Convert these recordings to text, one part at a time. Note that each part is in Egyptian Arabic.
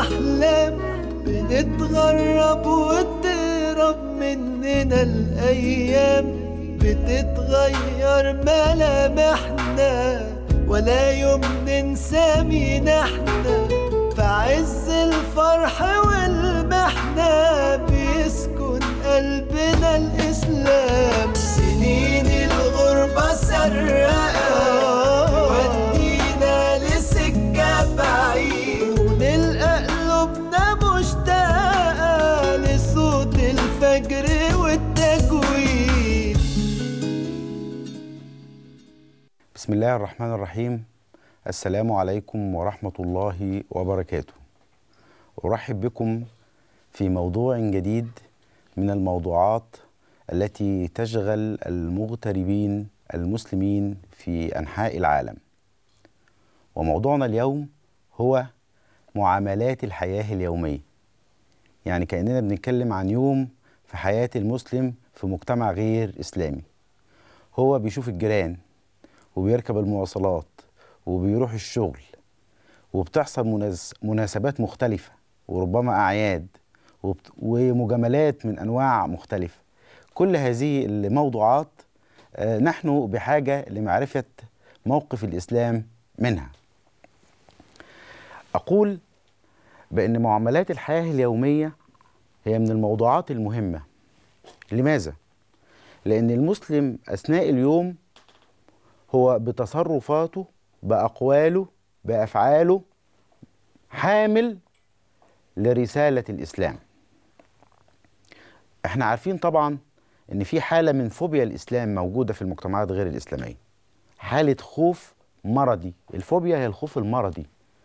أحلام بنتغرب وتهرب مننا الأيام بتتغير ملامحنا ولا يوم ننسى مين احنا في عز الفرح والمحنة بيسكن قلبنا الإسلام سنين الغربة سرقة ودينا لسكة بعيد ونلقى قلوبنا مشتاقة لصوت الفجر والتجويد بسم الله الرحمن الرحيم السلام عليكم ورحمة الله وبركاته أرحب بكم في موضوع جديد من الموضوعات التي تشغل المغتربين المسلمين في أنحاء العالم وموضوعنا اليوم هو معاملات الحياة اليومية يعني كأننا بنتكلم عن يوم في حياة المسلم في مجتمع غير إسلامي هو بيشوف الجيران وبيركب المواصلات وبيروح الشغل وبتحصل مناس- مناسبات مختلفة وربما أعياد وبت- ومجاملات من أنواع مختلفة كل هذه الموضوعات آه، نحن بحاجة لمعرفة موقف الإسلام منها أقول بأن معاملات الحياة اليومية هي من الموضوعات المهمة لماذا؟ لأن المسلم أثناء اليوم هو بتصرفاته بأقواله بأفعاله حامل لرسالة الإسلام احنا عارفين طبعا ان في حالة من فوبيا الإسلام موجودة في المجتمعات غير الإسلامية حالة خوف مرضي الفوبيا هي الخوف المرضي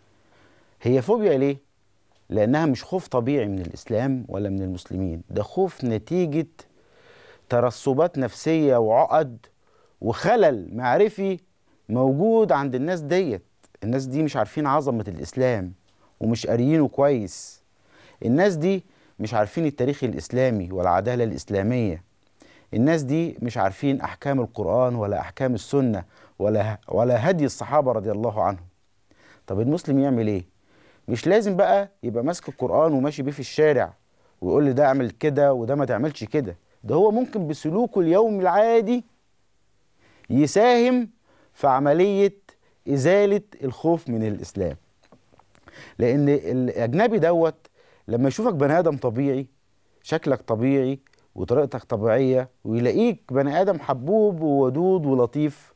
هي فوبيا ليه؟ لأنها مش خوف طبيعي من الإسلام ولا من المسلمين ده خوف نتيجة ترسبات نفسية وعقد وخلل معرفي موجود عند الناس ديت الناس دي مش عارفين عظمة الإسلام ومش قاريينه كويس الناس دي مش عارفين التاريخ الإسلامي والعدالة الإسلامية الناس دي مش عارفين أحكام القرآن ولا أحكام السنة ولا ولا هدي الصحابة رضي الله عنهم طب المسلم يعمل إيه؟ مش لازم بقى يبقى ماسك القرآن وماشي بيه في الشارع ويقول لي ده اعمل كده وده ما تعملش كده ده هو ممكن بسلوكه اليومي العادي يساهم في عملية إزالة الخوف من الإسلام لأن الأجنبي دوت لما يشوفك بني آدم طبيعي شكلك طبيعي وطريقتك طبيعية ويلاقيك بني آدم حبوب وودود ولطيف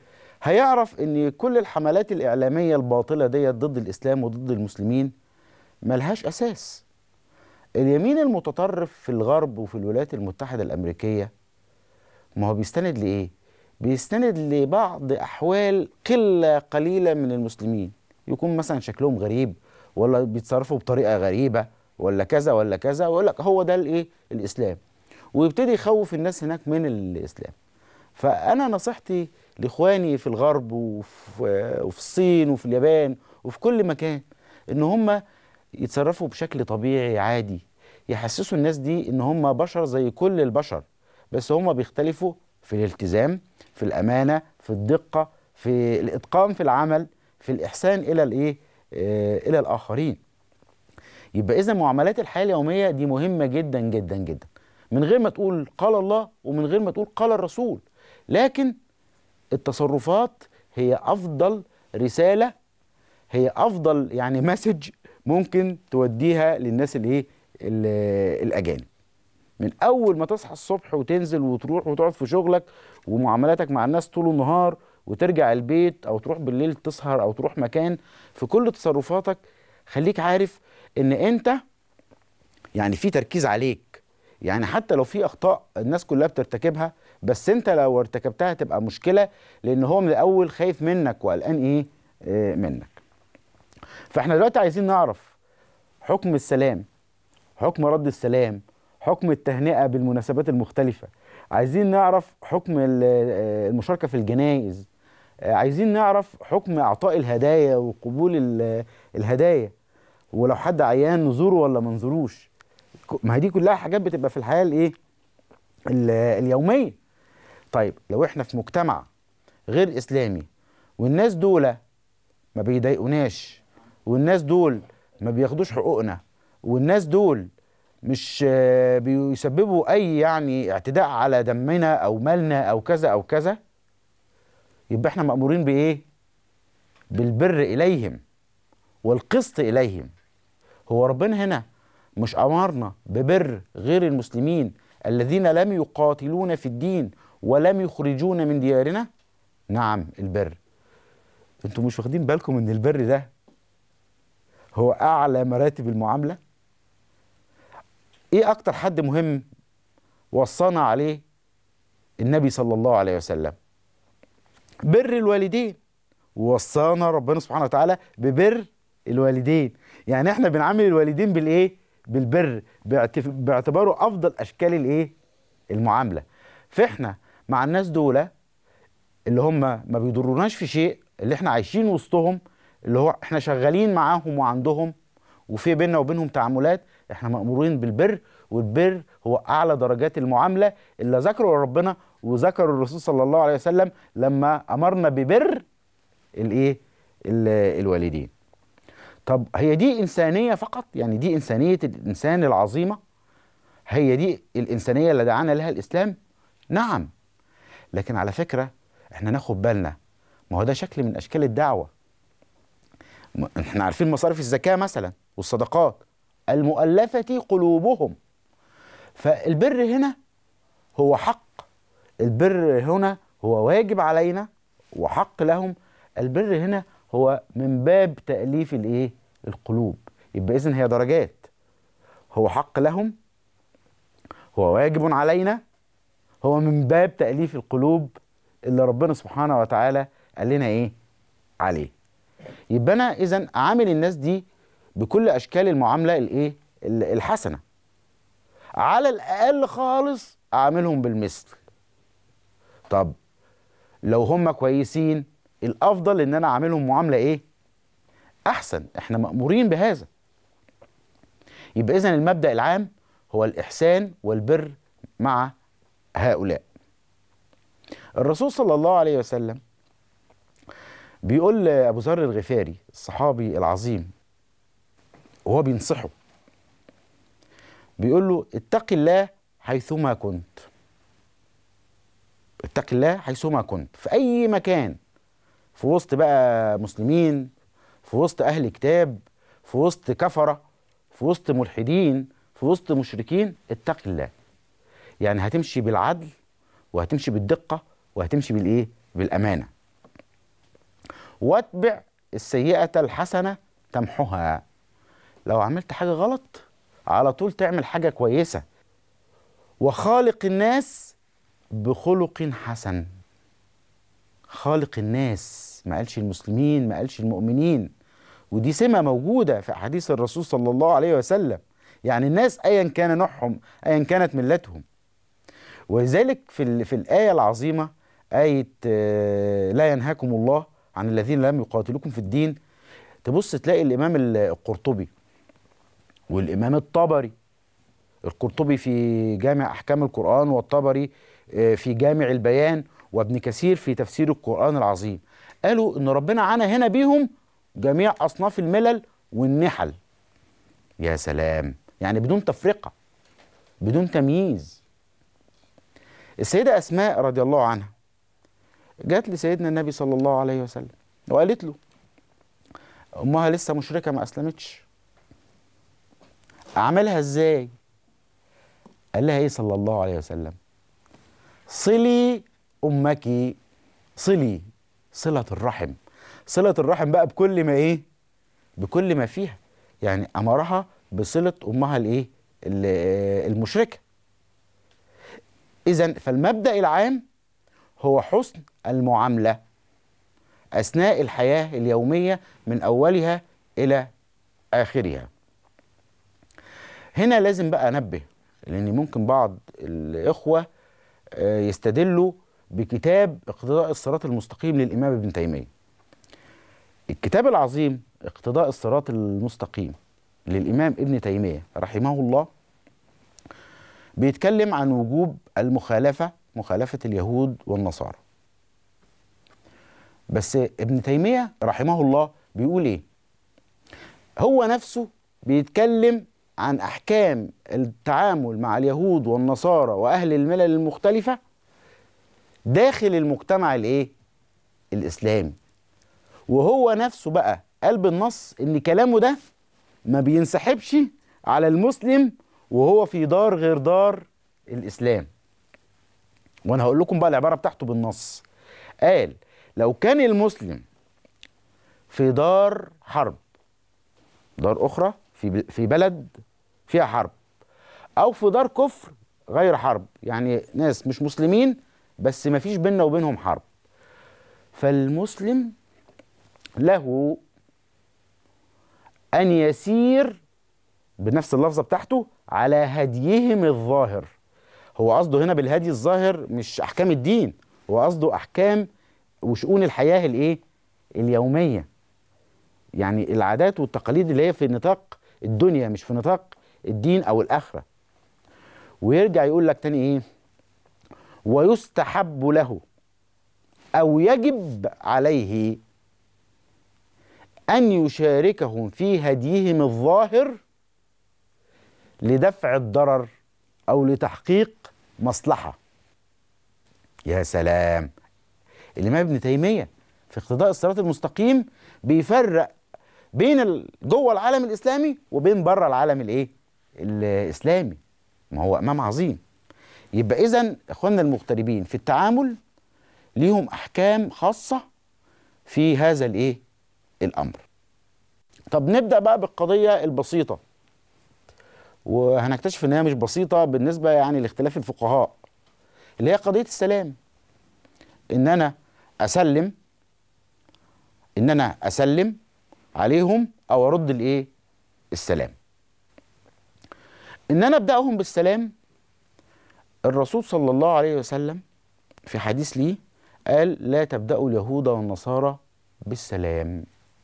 هيعرف ان كل الحملات الإعلامية الباطلة ديت ضد الإسلام وضد المسلمين ملهاش أساس اليمين المتطرف في الغرب وفي الولايات المتحدة الأمريكية ما هو بيستند لإيه؟ بيستند لبعض أحوال قلة قليلة من المسلمين يكون مثلا شكلهم غريب ولا بيتصرفوا بطريقة غريبة ولا كذا ولا كذا ويقول لك هو ده الإيه؟ الإسلام ويبتدي يخوف الناس هناك من الإسلام فأنا نصيحتي لإخواني في الغرب وفي, وفي الصين وفي اليابان وفي كل مكان إن هم يتصرفوا بشكل طبيعي عادي يحسسوا الناس دي ان هم بشر زي كل البشر بس هم بيختلفوا في الالتزام في الامانه في الدقه في الاتقان في العمل في الاحسان الى الايه آه الى الاخرين يبقى اذا معاملات الحياه اليوميه دي مهمه جدا جدا جدا من غير ما تقول قال الله ومن غير ما تقول قال الرسول لكن التصرفات هي افضل رساله هي افضل يعني مسج ممكن توديها للناس الايه ال- الاجانب من اول ما تصحى الصبح وتنزل وتروح وتقعد في شغلك ومعاملاتك مع الناس طول النهار وترجع البيت او تروح بالليل تسهر او تروح مكان في كل تصرفاتك خليك عارف ان انت يعني في تركيز عليك يعني حتى لو في اخطاء الناس كلها بترتكبها بس انت لو ارتكبتها تبقى مشكله لان هو من الاول خايف منك وقلقان ايه آه، منك فاحنا دلوقتي عايزين نعرف حكم السلام حكم رد السلام حكم التهنئة بالمناسبات المختلفة عايزين نعرف حكم ال- آه، المشاركة في الجنائز آه، عايزين نعرف حكم إعطاء الهدايا وقبول ال- الهدايا ولو حد عيان نزوره ولا ما نزوروش ك- ما هي دي كلها حاجات بتبقى في الحياة الايه ال- اليومية طيب لو احنا في مجتمع غير إسلامي والناس دول ما بيضايقوناش والناس دول ما بياخدوش حقوقنا والناس دول مش آه، بيسببوا اي يعني اعتداء على دمنا او مالنا او كذا او كذا يبقى احنا مأمورين بايه بالبر اليهم والقسط اليهم هو ربنا هنا مش امرنا ببر غير المسلمين الذين لم يقاتلون في الدين ولم يخرجون من ديارنا نعم البر انتوا مش واخدين بالكم ان البر ده هو اعلى مراتب المعامله ايه اكتر حد مهم وصانا عليه النبي صلى الله عليه وسلم بر الوالدين ووصانا ربنا سبحانه وتعالى ببر الوالدين يعني احنا بنعامل الوالدين بالايه بالبر باعتف- باعتباره افضل اشكال الايه المعامله فاحنا مع الناس دول اللي هم ما بيضروناش في شيء اللي احنا عايشين وسطهم اللي هو احنا شغالين معاهم وعندهم وفي بيننا وبينهم تعاملات احنا مأمورين بالبر والبر هو اعلى درجات المعامله اللي ذكره ربنا وذكر الرسول صلى الله عليه وسلم لما امرنا ببر الايه ال- الوالدين طب هي دي انسانيه فقط يعني دي انسانيه الانسان العظيمه هي دي الانسانيه اللي دعانا لها الاسلام نعم لكن على فكره احنا ناخد بالنا ما هو ده شكل من اشكال الدعوه م- احنا عارفين مصارف الزكاه مثلا والصدقات المؤلفه قلوبهم فالبر هنا هو حق البر هنا هو واجب علينا وحق لهم البر هنا هو من باب تأليف الايه القلوب يبقى اذن هي درجات هو حق لهم هو واجب علينا هو من باب تأليف القلوب اللي ربنا سبحانه وتعالى قال لنا ايه عليه يبقى انا اذا اعامل الناس دي بكل اشكال المعامله الايه ال- الحسنه على الاقل خالص اعاملهم بالمثل طب لو هم كويسين الافضل ان انا اعاملهم معامله ايه احسن احنا مامورين بهذا يبقى اذا المبدا العام هو الاحسان والبر مع هؤلاء الرسول صلى الله عليه وسلم بيقول لابو ذر الغفاري الصحابي العظيم وهو بينصحه بيقول له اتق الله حيثما كنت اتق الله حيثما كنت في اي مكان في وسط بقى مسلمين في وسط اهل كتاب في وسط كفره في وسط ملحدين في وسط مشركين اتق الله يعني هتمشي بالعدل وهتمشي بالدقه وهتمشي بالايه بالامانه واتبع السيئه الحسنه تمحها لو عملت حاجه غلط على طول تعمل حاجه كويسه وخالق الناس بخلق حسن خالق الناس ما قالش المسلمين ما قالش المؤمنين ودي سمة موجودة في أحاديث الرسول صلى الله عليه وسلم يعني الناس أيا كان نوعهم أيا كانت ملتهم ولذلك في, ال- في الآية العظيمة آية آه، لا ينهاكم الله عن الذين لم يقاتلوكم في الدين تبص تلاقي الإمام القرطبي والإمام الطبري القرطبي في جامع أحكام القرآن والطبري آه، في جامع البيان وابن كثير في تفسير القرآن العظيم قالوا إن ربنا عانى هنا بيهم جميع أصناف الملل والنحل يا سلام يعني بدون تفرقة بدون تمييز السيدة أسماء رضي الله عنها جات لسيدنا النبي صلى الله عليه وسلم وقالت له أمها لسه مشركة ما أسلمتش أعملها إزاي قال لها إيه صلى الله عليه وسلم صلي أمك صلي صلة الرحم صلة الرحم بقى بكل ما إيه بكل ما فيها يعني أمرها بصلة أمها الإيه ال- المشركة إذا فالمبدأ العام هو حسن المعاملة أثناء الحياة اليومية من أولها إلى آخرها هنا لازم بقى أنبه لأن ممكن بعض الإخوة آه، يستدلوا بكتاب اقتضاء الصراط المستقيم للإمام ابن تيمية الكتاب العظيم اقتضاء الصراط المستقيم للإمام ابن تيمية رحمه الله بيتكلم عن وجوب المخالفة مخالفة اليهود والنصارى بس ابن تيمية رحمه الله بيقول ايه هو نفسه بيتكلم عن احكام التعامل مع اليهود والنصارى واهل الملل المختلفه داخل المجتمع الايه الاسلامي وهو نفسه بقى قلب النص ان كلامه ده ما بينسحبش على المسلم وهو في دار غير دار الاسلام وانا هقول لكم بقى العباره بتاعته بالنص قال لو كان المسلم في دار حرب دار اخرى في في بلد فيها حرب او في دار كفر غير حرب يعني ناس مش مسلمين بس ما فيش بيننا وبينهم حرب فالمسلم له ان يسير بنفس اللفظه بتاعته على هديهم الظاهر هو قصده هنا بالهدي الظاهر مش احكام الدين هو قصده احكام وشؤون الحياه الايه اليوميه يعني العادات والتقاليد اللي هي في نطاق الدنيا مش في نطاق الدين او الاخره ويرجع يقول لك تاني ايه ويستحب له او يجب عليه ان يشاركهم في هديهم الظاهر لدفع الضرر او لتحقيق مصلحه يا سلام الامام ابن تيميه في اقتضاء الصراط المستقيم بيفرق بين ال- جوه العالم الاسلامي وبين بره العالم الايه الاسلامي ما هو امام عظيم يبقى اذا اخواننا المغتربين في التعامل ليهم احكام خاصه في هذا الايه الامر طب نبدا بقى بالقضيه البسيطه وهنكتشف ان هي مش بسيطه بالنسبه يعني لاختلاف الفقهاء اللي هي قضيه السلام ان انا اسلم ان انا اسلم عليهم او ارد الايه السلام ان انا ابداهم بالسلام الرسول صلى الله عليه وسلم في حديث ليه قال لا تبداوا اليهود والنصارى بالسلام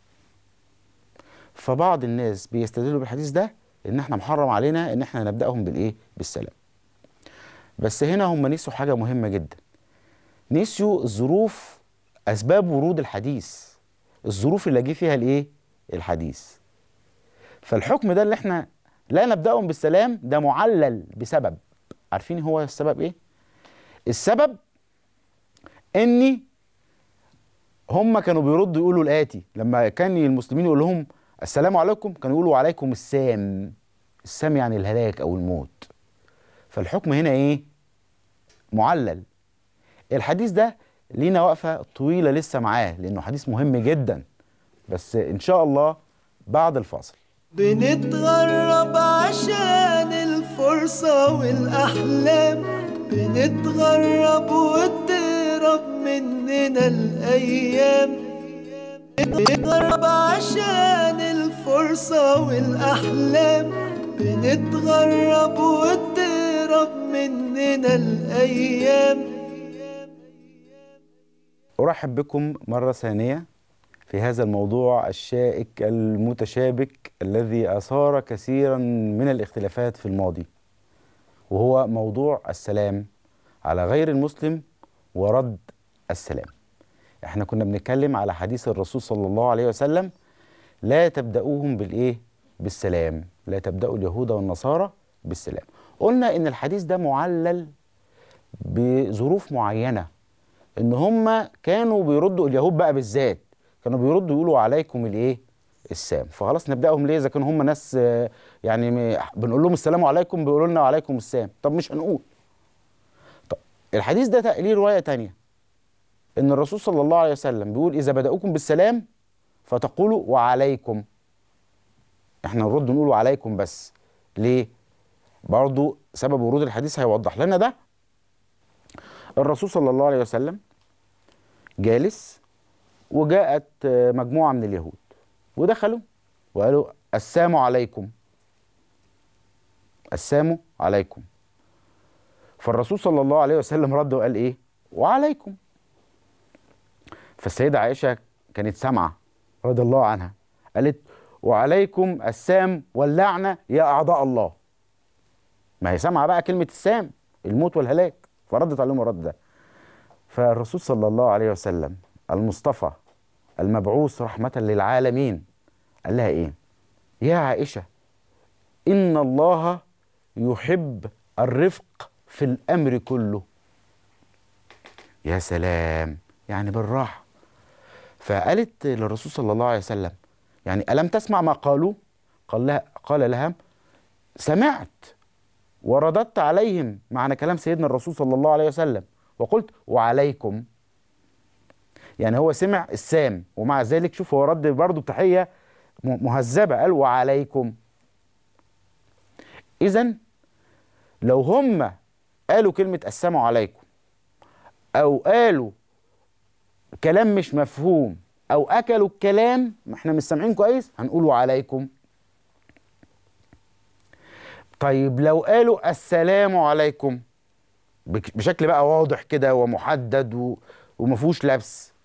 فبعض الناس بيستدلوا بالحديث ده ان احنا محرم علينا ان احنا نبداهم بالايه بالسلام بس هنا هم نسوا حاجه مهمه جدا نسيوا الظروف اسباب ورود الحديث الظروف اللي جه فيها الايه الحديث فالحكم ده اللي احنا لا نبداهم بالسلام ده معلل بسبب عارفين هو السبب ايه السبب اني هم كانوا بيردوا يقولوا الاتي لما كان المسلمين يقول لهم السلام عليكم كانوا يقولوا وعليكم السام السام يعني الهلاك او الموت فالحكم هنا ايه معلل الحديث ده لينا وقفه طويله لسه معاه لانه حديث مهم جدا بس ان شاء الله بعد الفاصل بنتغرب عشان الفرصة والأحلام بنتغرب وتهرب مننا الأيام بنتغرب عشان الفرصة والأحلام بنتغرب وتهرب مننا الأيام أرحب بكم مرة ثانية في هذا الموضوع الشائك المتشابك الذي أثار كثيرا من الاختلافات في الماضي وهو موضوع السلام على غير المسلم ورد السلام احنا كنا بنتكلم على حديث الرسول صلى الله عليه وسلم لا تبدأوهم بالإيه؟ بالسلام لا تبدأوا اليهود والنصارى بالسلام قلنا إن الحديث ده معلل بظروف معينة ان هم كانوا بيردوا اليهود بقى بالذات كانوا بيردوا يقولوا عليكم الايه السام فخلاص نبداهم ليه اذا كانوا هم ناس آه، يعني م- بنقول لهم السلام عليكم بيقولوا لنا وعليكم السلام طب مش هنقول طب الحديث ده تق- ليه روايه تانية ان الرسول صلى الله عليه وسلم بيقول اذا بداوكم بالسلام فتقولوا وعليكم احنا نرد نقول وعليكم بس ليه برضو سبب ورود الحديث هيوضح لنا ده الرسول صلى الله عليه وسلم جالس وجاءت آه، مجموعة من اليهود ودخلوا وقالوا السلام عليكم السلام عليكم فالرسول صلى الله عليه وسلم رد وقال ايه وعليكم فالسيدة عائشة كانت سامعة رضي الله عنها قالت وعليكم السام واللعنة يا أعضاء الله ما هي سامعة بقى كلمة السام الموت والهلاك فردت عليهم الرد ده فالرسول صلى الله عليه وسلم المصطفى المبعوث رحمة للعالمين قال لها ايه يا عائشه ان الله يحب الرفق في الامر كله يا سلام يعني بالراحه فقالت للرسول صلى الله عليه وسلم يعني الم تسمع ما قالوا قال لها قال لها سمعت ورددت عليهم معنى كلام سيدنا الرسول صلى الله عليه وسلم وقلت وعليكم يعني هو سمع السام ومع ذلك شوف هو رد برضه بتحيه م- مهذبه قال وعليكم اذا لو هم قالوا كلمه السلام عليكم او قالوا كلام مش مفهوم او اكلوا الكلام ما احنا مش سامعين كويس هنقول وعليكم طيب لو قالوا السلام عليكم بك- بشكل بقى واضح كده ومحدد و... وما فيهوش لبس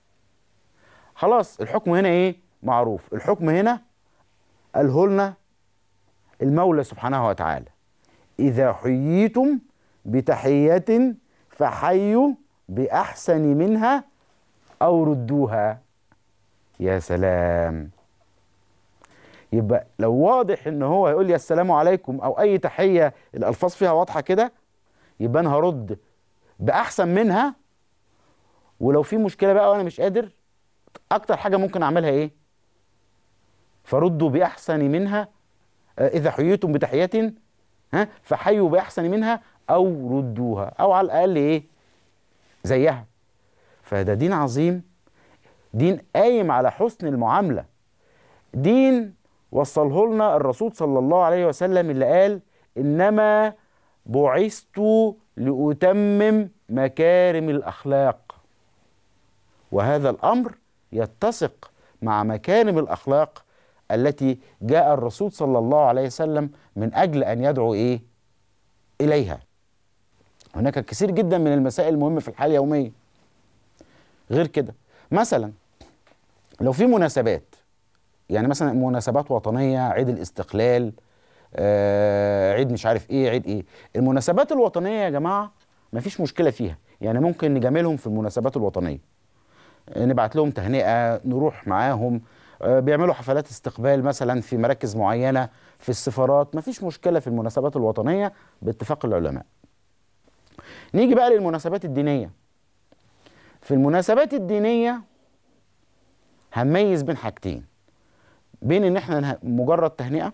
خلاص الحكم هنا ايه معروف الحكم هنا قاله لنا المولى سبحانه وتعالى اذا حييتم بتحيه فحيوا باحسن منها او ردوها يا سلام يبقى لو واضح ان هو هيقول لي السلام عليكم او اي تحيه الالفاظ فيها واضحه كده يبقى انا هرد باحسن منها ولو في مشكله بقى وانا مش قادر اكتر حاجه ممكن اعملها ايه فردوا باحسن منها آه، اذا حييتم بتحيه ها فحيوا باحسن منها او ردوها او على الاقل ايه زيها فده دين عظيم دين قايم على حسن المعامله دين وصله لنا الرسول صلى الله عليه وسلم اللي قال انما بعثت لاتمم مكارم الاخلاق وهذا الامر يتسق مع مكارم الاخلاق التي جاء الرسول صلى الله عليه وسلم من اجل ان يدعو ايه اليها هناك كثير جدا من المسائل المهمه في الحياه اليوميه غير كده مثلا لو في مناسبات يعني مثلا مناسبات وطنيه عيد الاستقلال آه عيد مش عارف ايه عيد ايه المناسبات الوطنيه يا جماعه مفيش مشكله فيها يعني ممكن نجاملهم في المناسبات الوطنيه آه، نبعت لهم تهنئه نروح معاهم آه، بيعملوا حفلات استقبال مثلا في مراكز معينه في السفارات مفيش مشكله في المناسبات الوطنيه باتفاق العلماء نيجي بقى للمناسبات الدينيه في المناسبات الدينيه هنميز بين حاجتين بين ان احنا نه- مجرد تهنئه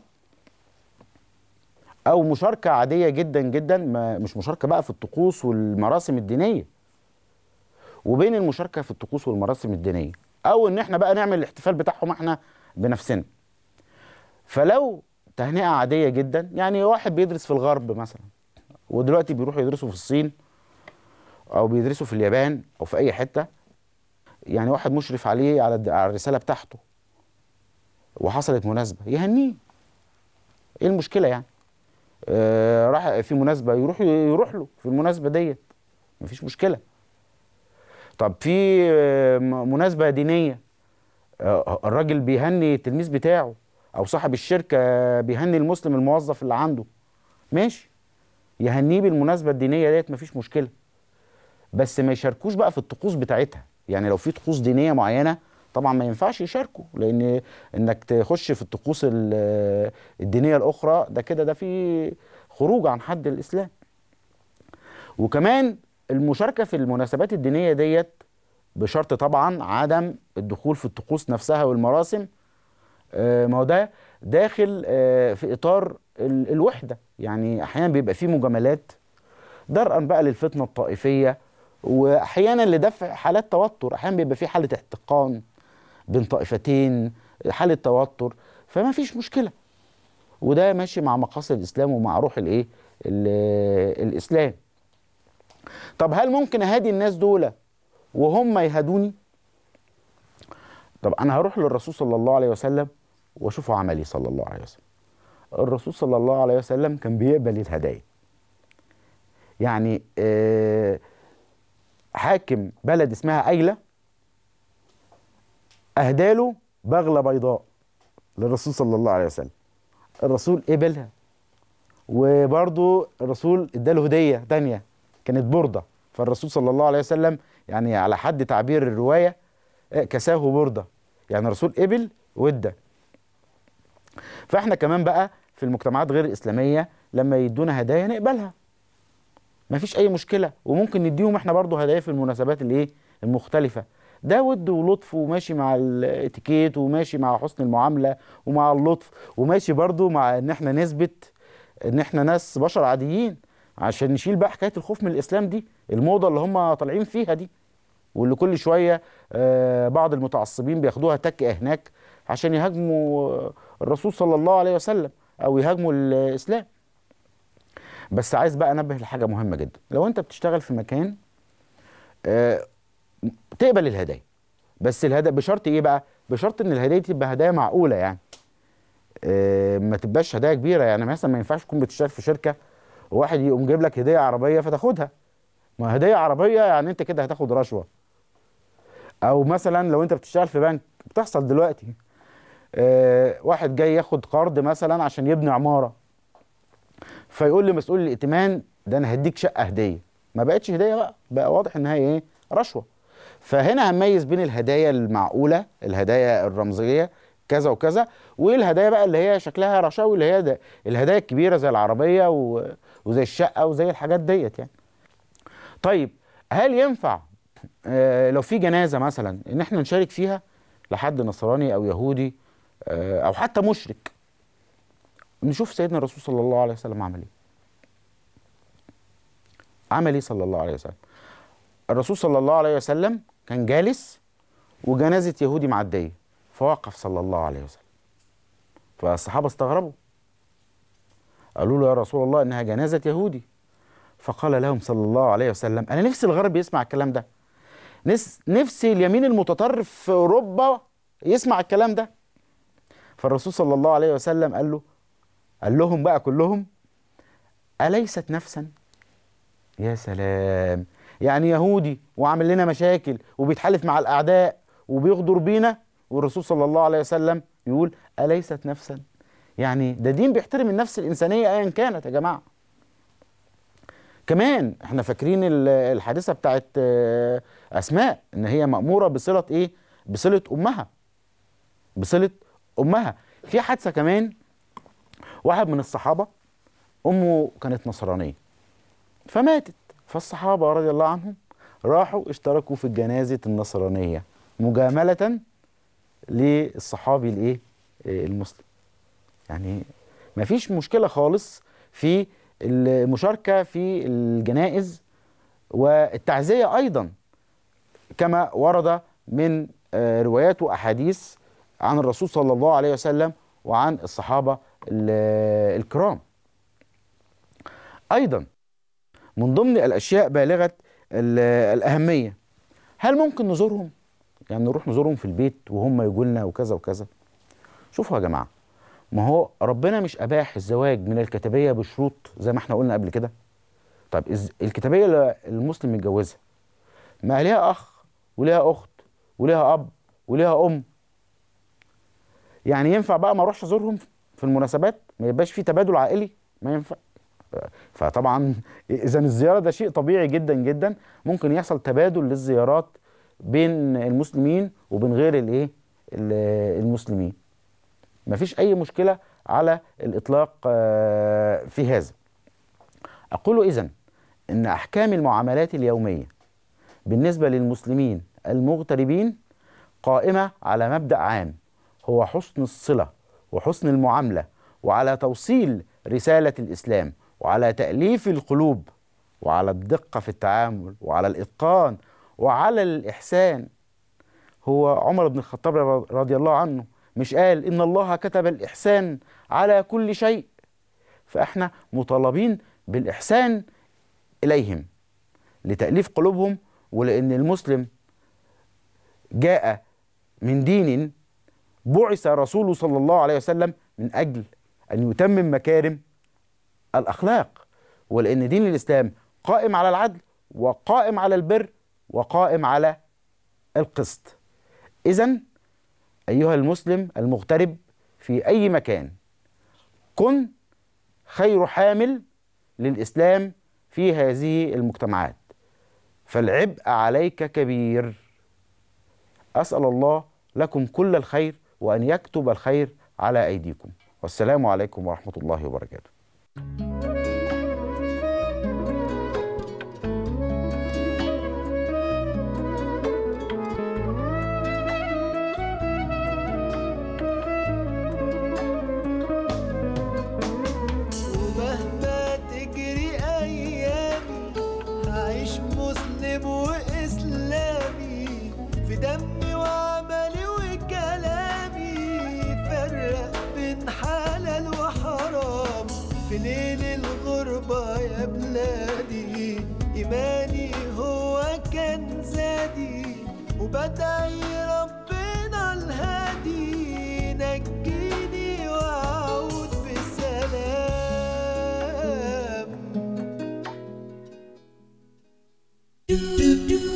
او مشاركه عاديه جدا جدا ما مش مشاركه بقى في الطقوس والمراسم الدينيه وبين المشاركه في الطقوس والمراسم الدينيه او ان احنا بقى نعمل الاحتفال بتاعهم احنا بنفسنا فلو تهنئه عاديه جدا يعني واحد بيدرس في الغرب مثلا ودلوقتي بيروحوا يدرسوا في الصين او بيدرسوا في اليابان او في اي حته يعني واحد مشرف عليه على الد- على الرساله بتاعته وحصلت مناسبه يهنيه ايه المشكله يعني آه راح في مناسبه يروح يروح له في المناسبه ديت مفيش مشكله طب في آه، م- مناسبه دينيه آه، الراجل بيهني التلميذ بتاعه او صاحب الشركه بيهني المسلم الموظف اللي عنده ماشي يهنيه بالمناسبه الدينيه ديت مفيش مشكله بس ما يشاركوش بقى في الطقوس بتاعتها يعني لو في طقوس دينيه معينه طبعا ما ينفعش يشاركوا لان انك تخش في الطقوس ال- الدينيه الاخرى ده كده ده في خروج عن حد الاسلام وكمان المشاركه في المناسبات الدينيه ديت بشرط طبعا عدم الدخول في الطقوس نفسها والمراسم آه، ما هو ده داخل آه، في اطار ال- الوحده يعني احيانا بيبقى في مجاملات درءا بقى للفتنه الطائفيه واحيانا لدفع حالات توتر احيانا بيبقى في حاله احتقان بين طائفتين حاله توتر فما فيش مشكله وده ماشي مع مقاصد الاسلام ومع روح الايه ال- الاسلام طب هل ممكن اهادي الناس دول وهم يهدوني طب انا هروح للرسول صلى الله عليه وسلم واشوفه عملي صلى الله عليه وسلم الرسول صلى الله عليه وسلم كان بيقبل الهدايا يعني آه حاكم بلد اسمها ايلة اهداله بغلة بيضاء للرسول صلى الله عليه وسلم الرسول قبلها وبرضه الرسول اداله هدية تانية كانت بردة فالرسول صلى الله عليه وسلم يعني على حد تعبير الرواية آه، كساه بردة يعني الرسول قبل وادى فاحنا كمان بقى في المجتمعات غير الاسلاميه لما يدونا هدايا نقبلها مفيش اي مشكله وممكن نديهم احنا برضو هدايا في المناسبات الايه المختلفه ده ود ولطف وماشي مع الاتيكيت وماشي مع حسن المعامله ومع اللطف وماشي برضو مع ان احنا نثبت ان احنا ناس بشر عاديين عشان نشيل بقى حكايه الخوف من الاسلام دي الموضه اللي هم طالعين فيها دي واللي كل شويه آه، بعض المتعصبين بياخدوها تكه هناك عشان يهاجموا الرسول صلى الله عليه وسلم او يهاجموا الاسلام بس عايز بقى انبه لحاجه مهمه جدا لو انت بتشتغل في مكان آه، تقبل الهدايا بس الهدايا بشرط ايه بقى بشرط ان الهدايا تبقى هدايا معقوله يعني آه، ما تبقاش هدايا كبيره يعني مثلا ما ينفعش تكون بتشتغل في شركه وواحد يقوم جايب لك هديه عربيه فتاخدها ما هديه عربيه يعني انت كده هتاخد رشوه او مثلا لو انت بتشتغل في بنك بتحصل دلوقتي آه، واحد جاي ياخد قرض مثلا عشان يبني عماره فيقول لمسؤول الائتمان ده انا هديك شقه هديه ما بقتش هديه بقى بقى واضح انها ايه رشوه فهنا هنميز بين الهدايا المعقوله الهدايا الرمزيه كذا وكذا والهدايا بقى اللي هي شكلها رشاوي اللي هي ده الهدايا الكبيره زي العربيه و... وزي الشقه وزي الحاجات ديت يعني طيب هل ينفع آه لو في جنازه مثلا ان احنا نشارك فيها لحد نصراني او يهودي آه او حتى مشرك نشوف سيدنا الرسول صلى الله عليه وسلم عمل ايه عمل ايه صلى الله عليه وسلم الرسول صلى الله عليه وسلم كان جالس وجنازه يهودي معديه فوقف صلى الله عليه وسلم فالصحابه استغربوا قالوا له يا رسول الله انها جنازه يهودي فقال لهم صلى الله عليه وسلم انا نفسي الغرب يسمع الكلام ده نس- نفسي اليمين المتطرف في اوروبا يسمع الكلام ده فالرسول صلى الله عليه وسلم قال له قال لهم بقى كلهم أليست نفسا يا سلام يعني يهودي وعامل لنا مشاكل وبيتحالف مع الأعداء وبيغدر بينا والرسول صلى الله عليه وسلم يقول أليست نفسا يعني ده دين بيحترم النفس الإنسانية أيا كانت يا جماعة كمان احنا فاكرين ال- الحادثة بتاعت آه، أسماء إن هي مأمورة بصلة إيه بصلة أمها بصلة أمها في حادثة كمان واحد من الصحابة أمه كانت نصرانية فماتت فالصحابة رضي الله عنهم راحوا اشتركوا في الجنازة النصرانية مجاملة للصحابي الايه آه، المسلم يعني ما فيش مشكلة خالص في المشاركة في الجنائز والتعزية أيضا كما ورد من آه، روايات وأحاديث عن الرسول صلى الله عليه وسلم وعن الصحابة ال- الكرام أيضا من ضمن الأشياء بالغة ال- الأهمية هل ممكن نزورهم؟ يعني نروح نزورهم في البيت وهم يجوا لنا وكذا وكذا شوفوا يا جماعة ما هو ربنا مش أباح الزواج من الكتابية بشروط زي ما احنا قلنا قبل كده طب إز- الكتابية اللي المسلم يتجوزها ما ليها أخ وليها أخت وليها أب وليها أم يعني ينفع بقى ما اروحش ازورهم في المناسبات ما يبقاش في تبادل عائلي ما ينفع فطبعا اذا الزياره ده شيء طبيعي جدا جدا ممكن يحصل تبادل للزيارات بين المسلمين وبين غير الايه ال- المسلمين مفيش اي مشكله على الاطلاق آه، في هذا اقول اذا ان احكام المعاملات اليوميه بالنسبه للمسلمين المغتربين قائمه على مبدا عام هو حسن الصله وحسن المعامله وعلى توصيل رساله الاسلام وعلى تاليف القلوب وعلى الدقه في التعامل وعلى الاتقان وعلى الاحسان هو عمر بن الخطاب رضي الله عنه مش قال ان الله كتب الاحسان على كل شيء فاحنا مطالبين بالاحسان اليهم لتاليف قلوبهم ولان المسلم جاء من دين بعث رسوله صلى الله عليه وسلم من اجل ان يتمم مكارم الاخلاق ولان دين الاسلام قائم على العدل وقائم على البر وقائم على القسط اذا ايها المسلم المغترب في اي مكان كن خير حامل للاسلام في هذه المجتمعات فالعبء عليك كبير اسال الله لكم كل الخير وان يكتب الخير على ايديكم والسلام عليكم ورحمة الله وبركاته ومهما تجري ايامي هعيش مسلم واسلامي في دمي وعملي وكلامي فرق بين حلال وحرام في ليل الغربة يا بلادي إيماني هو كان زادي وبدعي ربنا الهادي نجيني وأعود بسلام